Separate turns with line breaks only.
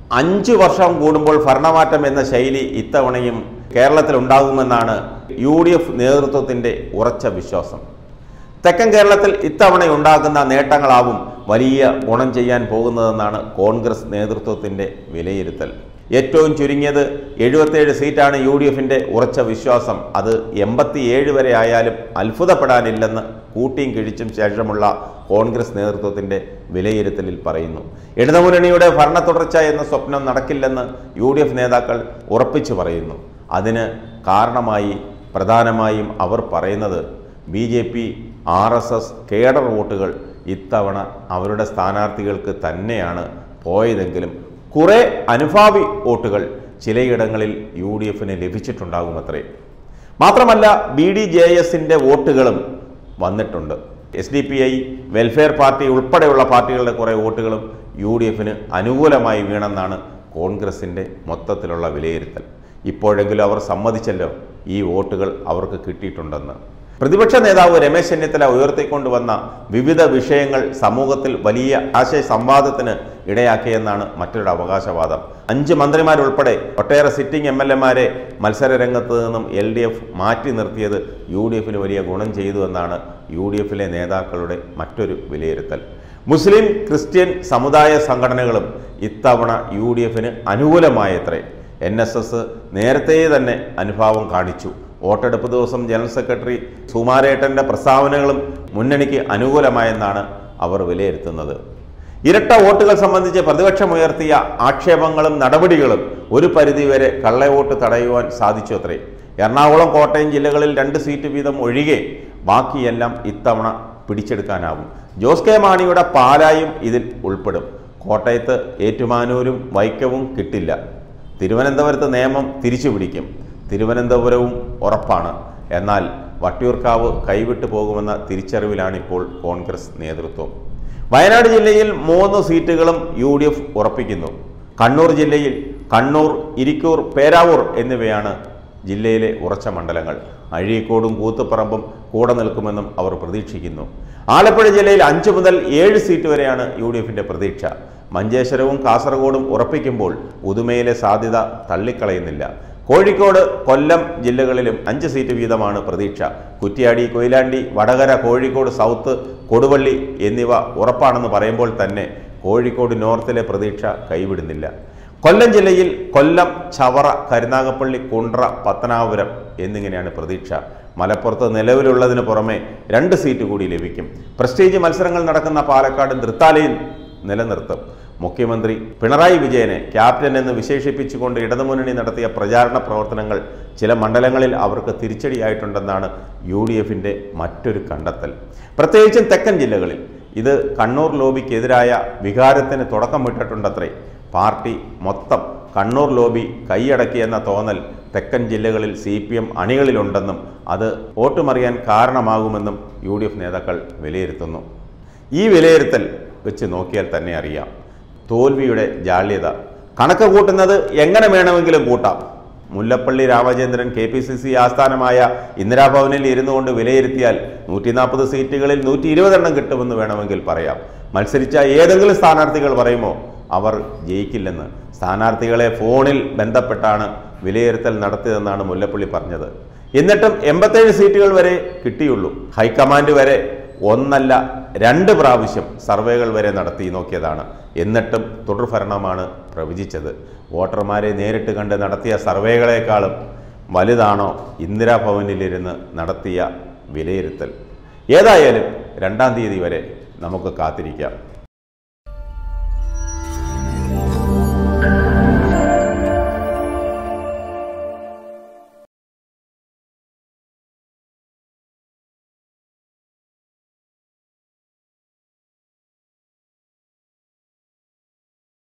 അഞ്ചു വർഷം കൂടുമ്പോൾ ഭരണമാറ്റം എന്ന ശൈലി ഇത്തവണയും കേരളത്തിൽ ഉണ്ടാകുമെന്നാണ് യു ഡി എഫ് നേതൃത്വത്തിൻ്റെ ഉറച്ച വിശ്വാസം തെക്കൻ കേരളത്തിൽ ഇത്തവണ ഉണ്ടാകുന്ന നേട്ടങ്ങളാവും വലിയ ഗുണം ചെയ്യാൻ പോകുന്നതെന്നാണ് കോൺഗ്രസ് നേതൃത്വത്തിൻ്റെ വിലയിരുത്തൽ ഏറ്റവും ചുരുങ്ങിയത് എഴുപത്തേഴ് സീറ്റാണ് യു ഡി എഫിൻ്റെ ഉറച്ച വിശ്വാസം അത് എൺപത്തിയേഴ് വരെ ആയാലും അത്ഭുതപ്പെടാനില്ലെന്ന് കൂട്ടിയും കിഴിച്ചും ശേഷമുള്ള കോൺഗ്രസ് നേതൃത്വത്തിൻ്റെ വിലയിരുത്തലിൽ പറയുന്നു ഇടതുമുന്നണിയുടെ ഭരണ തുടർച്ച എന്ന സ്വപ്നം നടക്കില്ലെന്ന് യു ഡി എഫ് നേതാക്കൾ ഉറപ്പിച്ചു പറയുന്നു അതിന് കാരണമായി പ്രധാനമായും അവർ പറയുന്നത് B J P R S S cadre വോട്ടുകൾ ഇത്തവണ അവരുടെ സ്ഥാനാർത്ഥികൾക്ക് തന്നെയാണ് പോയതെങ്കിലും കുറേ അനുഭാവി വോട്ടുകൾ ചിലയിടങ്ങളിൽ യു ഡി എഫിന് ലഭിച്ചിട്ടുണ്ടാകുമത്രേ മാത്രമല്ല ബി ഡി ജെ എസിൻ്റെ വോട്ടുകളും വന്നിട്ടുണ്ട് S D P I welfare party ഉൾപ്പെടെയുള്ള പാർട്ടികളുടെ കുറേ വോട്ടുകളും യു ഡി എഫിന് അനുകൂലമായി വീണെന്നാണ് കോൺഗ്രസിൻ്റെ മൊത്തത്തിലുള്ള വിലയിരുത്തൽ ഇപ്പോഴെങ്കിലും അവർ സമ്മതിച്ചല്ലോ ഈ വോട്ടുകൾ അവർക്ക് കിട്ടിയിട്ടുണ്ടെന്ന് പ്രതിപക്ഷ നേതാവ് രമേശ് ചെന്നിത്തല ഉയർത്തിക്കൊണ്ടുവന്ന വിവിധ വിഷയങ്ങൾ സമൂഹത്തിൽ വലിയ ആശയ സംവാദത്തിന് ഇടയാക്കിയെന്നാണ് മറ്റൊരു അവകാശവാദം അഞ്ച് മന്ത്രിമാരുൾപ്പെടെ ഒട്ടേറെ സിറ്റിംഗ് എം എൽ എമാരെ മത്സര രംഗത്ത് നിന്നും എൽ ഡി എഫ് മാറ്റി നിർത്തിയത് യു ഡി എഫിന് വലിയ ഗുണം ചെയ്തു എന്നാണ് യു ഡി എഫിലെ നേതാക്കളുടെ മറ്റൊരു വിലയിരുത്തൽ മുസ്ലിം ക്രിസ്ത്യൻ സമുദായ സംഘടനകളും ഇത്തവണ യു ഡി എഫിന് അനുകൂലമായത്രേ എൻ എസ് എസ് നേരത്തെ തന്നെ അനുഭാവം കാണിച്ചു വോട്ടെടുപ്പ് ദിവസം ജനറൽ സെക്രട്ടറി സുമാരേട്ടൻ്റെ പ്രസ്താവനകളും മുന്നണിക്ക് അനുകൂലമായെന്നാണ് അവർ വിലയിരുത്തുന്നത് ഇരട്ട വോട്ടുകൾ സംബന്ധിച്ച് പ്രതിപക്ഷമുയർത്തിയ ആക്ഷേപങ്ങളും നടപടികളും ഒരു പരിധിവരെ കള്ളവോട്ട് തടയുവാൻ സാധിച്ചു അത്രേ എറണാകുളം കോട്ടയം ജില്ലകളിൽ രണ്ട് സീറ്റ് വീതം ഒഴികെ ബാക്കിയെല്ലാം ഇത്തവണ പിടിച്ചെടുക്കാനാവും ജോസ് കെ മാണിയുടെ പാലായും ഇതിൽ ഉൾപ്പെടും കോട്ടയത്ത് ഏറ്റുമാനൂരും വൈക്കവും കിട്ടില്ല തിരുവനന്തപുരത്ത് നിയമം തിരിച്ചു പിടിക്കും തിരുവനന്തപുരവും ഉറപ്പാണ് എന്നാൽ വട്ടിയൂർക്കാവ് കൈവിട്ടു പോകുമെന്ന തിരിച്ചറിവിലാണിപ്പോൾ കോൺഗ്രസ് നേതൃത്വം വയനാട് ജില്ലയിൽ മൂന്ന് സീറ്റുകളും യു ഡി എഫ് ഉറപ്പിക്കുന്നു കണ്ണൂർ ജില്ലയിൽ കണ്ണൂർ ഇരിക്കൂർ പേരാവൂർ എന്നിവയാണ് ജില്ലയിലെ ഉറച്ച മണ്ഡലങ്ങൾ അഴീക്കോടും കൂത്തുപറമ്പും കൂടെ നിൽക്കുമെന്നും അവർ പ്രതീക്ഷിക്കുന്നു ആലപ്പുഴ ജില്ലയിൽ അഞ്ച് മുതൽ ഏഴ് സീറ്റ് വരെയാണ് യു ഡി എഫിൻ്റെ പ്രതീക്ഷ മഞ്ചേശ്വരവും കാസർഗോഡും ഉറപ്പിക്കുമ്പോൾ ഉദുമയിലെ സാധ്യത തള്ളിക്കളയുന്നില്ല കോഴിക്കോട് കൊല്ലം ജില്ലകളിലും അഞ്ച് സീറ്റ് വീതമാണ് പ്രതീക്ഷ കുറ്റ്യാടി കൊയിലാണ്ടി വടകര കോഴിക്കോട് സൗത്ത് കൊടുവള്ളി എന്നിവ ഉറപ്പാണെന്ന് പറയുമ്പോൾ തന്നെ കോഴിക്കോട് നോർത്തിലെ പ്രതീക്ഷ കൈവിടുന്നില്ല കൊല്ലം ജില്ലയിൽ കൊല്ലം ചവറ കരുനാഗപ്പള്ളി കുണ്ട്ര പത്തനാപുരം എന്നിങ്ങനെയാണ് പ്രതീക്ഷ മലപ്പുറത്ത് നിലവിലുള്ളതിന് പുറമെ രണ്ട് സീറ്റ് കൂടി ലഭിക്കും പ്രസ്റ്റീജ് മത്സരങ്ങൾ നടക്കുന്ന പാലക്കാട് തൃത്താലയിൽ നിലനിർത്തും മുഖ്യമന്ത്രി പിണറായി വിജയനെ ക്യാപ്റ്റൻ എന്ന് വിശേഷിപ്പിച്ചുകൊണ്ട് ഇടതുമുന്നണി നടത്തിയ പ്രചാരണ പ്രവർത്തനങ്ങൾ ചില മണ്ഡലങ്ങളിൽ അവർക്ക് തിരിച്ചടിയായിട്ടുണ്ടെന്നാണ് യു ഡി എഫിൻ്റെ മറ്റൊരു കണ്ടെത്തൽ പ്രത്യേകിച്ചും തെക്കൻ ജില്ലകളിൽ ഇത് കണ്ണൂർ ലോബിക്കെതിരായ വികാരത്തിന് തുടക്കമിട്ടിട്ടുണ്ടത്രേ പാർട്ടി മൊത്തം കണ്ണൂർ ലോബി കൈയടക്കിയെന്ന തോന്നൽ തെക്കൻ ജില്ലകളിൽ സി പി എം അണികളിലുണ്ടെന്നും അത് വോട്ടുമറിയാൻ കാരണമാകുമെന്നും യു ഡി എഫ് നേതാക്കൾ വിലയിരുത്തുന്നു ഈ വിലയിരുത്തൽ വെച്ച് നോക്കിയാൽ തന്നെ അറിയാം തോൽവിയുടെ ജാള്യത കണക്ക് കൂട്ടുന്നത് എങ്ങനെ വേണമെങ്കിലും കൂട്ടാം Mullappally Ramachandran K P C C ആസ്ഥാനമായ ഇന്ദിരാഭവനിൽ ഇരുന്നു കൊണ്ട് വിലയിരുത്തിയാൽ നൂറ്റി നാൽപ്പത് സീറ്റുകളിൽ നൂറ്റി ഇരുപതെണ്ണം കിട്ടുമെന്ന് വേണമെങ്കിൽ പറയാം മത്സരിച്ച ഏതെങ്കിലും സ്ഥാനാർത്ഥികൾ പറയുമോ അവർ ജയിക്കില്ലെന്ന് സ്ഥാനാർത്ഥികളെ ഫോണിൽ ബന്ധപ്പെട്ടാണ് വിലയിരുത്തൽ നടത്തിയതെന്നാണ് മുല്ലപ്പള്ളി പറഞ്ഞത് എന്നിട്ടും എൺപത്തേഴ് സീറ്റുകൾ വരെ കിട്ടിയുള്ളൂ ഹൈക്കമാൻഡ് വരെ ഒന്നല്ല രണ്ട് പ്രാവശ്യം സർവേകൾ വരെ നടത്തി നോക്കിയതാണ് എന്നിട്ടും തുടർഭരണമാണ് പ്രവചിച്ചത് വോട്ടർമാരെ നേരിട്ട് കണ്ട് നടത്തിയ സർവേകളെക്കാളും വലുതാണോ ഇന്ദിരാഭവനിലിരുന്ന് നടത്തിയ വിലയിരുത്തൽ ഏതായാലും രണ്ടാം തീയതി വരെ നമുക്ക് കാത്തിരിക്കാം